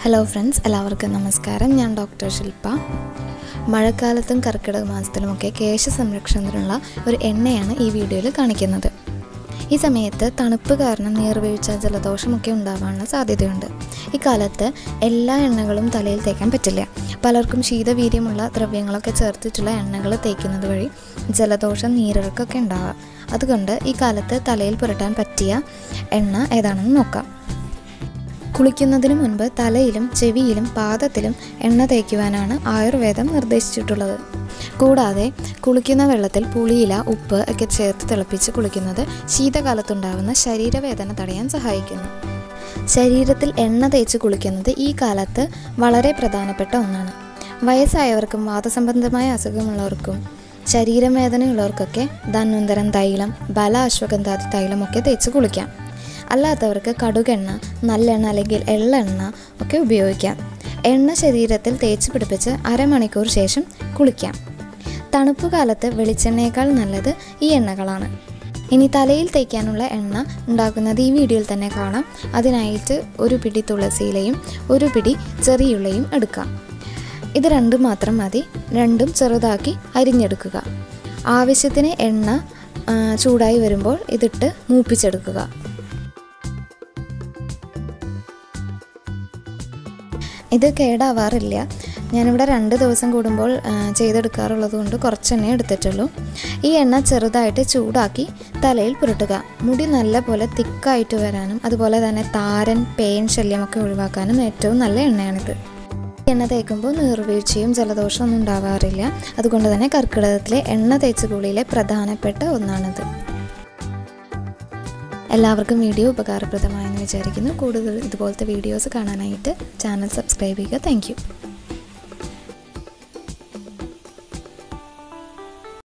hello friends എല്ലാവർക്കും നമസ്കാരം ഞാൻ ഡോക്ടർ ശില്പ മഴക്കാലത്തും കർക്കിടക മാസത്തിലുമൊക്കെ കേശ സംരക്ഷണത്തിനുള്ള ഒരു എണ്ണയാണ് ഈ വീഡിയോയിൽ കാണിക്കുന്നത് ഈ സമയത്ത് തണുപ്പ് കാരണം നീർവീഴ്ച ജലദോഷമൊക്കെ ഉണ്ടാവാനുള്ള സാധ്യതയുണ്ട് ഈ കാലത്ത് എല്ലാ എണ്ണകളും തലയിൽ തേക്കാൻ പറ്റില്ല പലർക്കും ശീതവീര്യമുള്ള ദ്രവ്യങ്ങളൊക്കെ ചേർത്തിട്ടുള്ള എണ്ണകൾ തേക്കുന്നത് വഴി ജലദോഷം നീരിറക്കൊക്കെ ഉണ്ടാവാം അതുകൊണ്ട് ഈ കാലത്ത് തലയിൽ പുരട്ടാൻ പറ്റിയ എണ്ണ ഏതാണെന്ന് നോക്കാം കുളിക്കുന്നതിന് മുൻപ് തലയിലും ചെവിയിലും പാദത്തിലും എണ്ണ തേക്കുവാനാണ് ആയുർവേദം നിർദ്ദേശിച്ചിട്ടുള്ളത് കൂടാതെ കുളിക്കുന്ന വെള്ളത്തിൽ പുളിയില ഉപ്പ് ഒക്കെ ചേർത്ത് തിളപ്പിച്ച് കുളിക്കുന്നത് ശീതകാലത്തുണ്ടാകുന്ന ശരീരവേദന തടയാൻ സഹായിക്കുന്നു ശരീരത്തിൽ എണ്ണ തേച്ച് കുളിക്കുന്നത് ഈ കാലത്ത് വളരെ പ്രധാനപ്പെട്ട ഒന്നാണ് വയസ്സായവർക്കും വാദസംബന്ധമായ അസുഖമുള്ളവർക്കും ശരീരം വേദനയുള്ളവർക്കൊക്കെ ധന്വന്തരം തൈലം ബല അശ്വഗന്ധാതി തൈലമൊക്കെ തേച്ച് കുളിക്കാം അല്ലാത്തവർക്ക് കടുകെണ്ണ നല്ലെണ്ണ അല്ലെങ്കിൽ എള്ളെണ്ണ ഒക്കെ ഉപയോഗിക്കാം എണ്ണ ശരീരത്തിൽ തേച്ച് പിടിപ്പിച്ച് അരമണിക്കൂർ ശേഷം കുളിക്കാം തണുപ്പ് കാലത്ത് വെളിച്ചെണ്ണയേക്കാൾ നല്ലത് ഈ എണ്ണകളാണ് ഇനി തലയിൽ തേക്കാനുള്ള എണ്ണ ഉണ്ടാക്കുന്നത് ഈ വീഡിയോയിൽ തന്നെ കാണാം അതിനായിട്ട് ഒരു പിടി തുളസിയിലയും ഒരു പിടി ചെറിയുള്ളയും എടുക്കാം ഇത് രണ്ടും മാത്രം മതി രണ്ടും ചെറുതാക്കി അരിഞ്ഞെടുക്കുക ആവശ്യത്തിന് എണ്ണ ആ, ചൂടായി വരുമ്പോൾ ഇതിട്ട് മൂപ്പിച്ചെടുക്കുക ഇത് കേടാവാറില്ല ഞാനിവിടെ രണ്ട് ദിവസം കൂടുമ്പോൾ ആ, ചെയ്തെടുക്കാറുള്ളത് കൊണ്ട് കുറച്ചെണ്ണേ എടുത്തിട്ടുള്ളൂ ഈ എണ്ണ ചെറുതായിട്ട് ചൂടാക്കി തലയിൽ പുരട്ടുക മുടി നല്ല പോലെ തിക്കായിട്ട് വരാനും അതുപോലെ തന്നെ താരൻ പേൻ ശല്യമൊക്കെ ഒഴിവാക്കാനും ഏറ്റവും നല്ല എണ്ണയാണിത് ഈ എണ്ണ തേക്കുമ്പോൾ നീർവീഴ്ചയും ജലദോഷവും ഒന്നും ഉണ്ടാവാറില്ല അതുകൊണ്ട് തന്നെ കർക്കിടകത്തിലെ എണ്ണ തേച്ച് കുളിയിലെ പ്രധാനപ്പെട്ട ഒന്നാണിത് എല്ലാവർക്കും വീഡിയോ ഉപകാരപ്രദമായെന്ന് വിചാരിക്കുന്നു കൂടുതൽ ഇതുപോലത്തെ വീഡിയോസ് കാണാനായിട്ട് ചാനൽ സബ്സ്ക്രൈബ് ചെയ്യുക താങ്ക്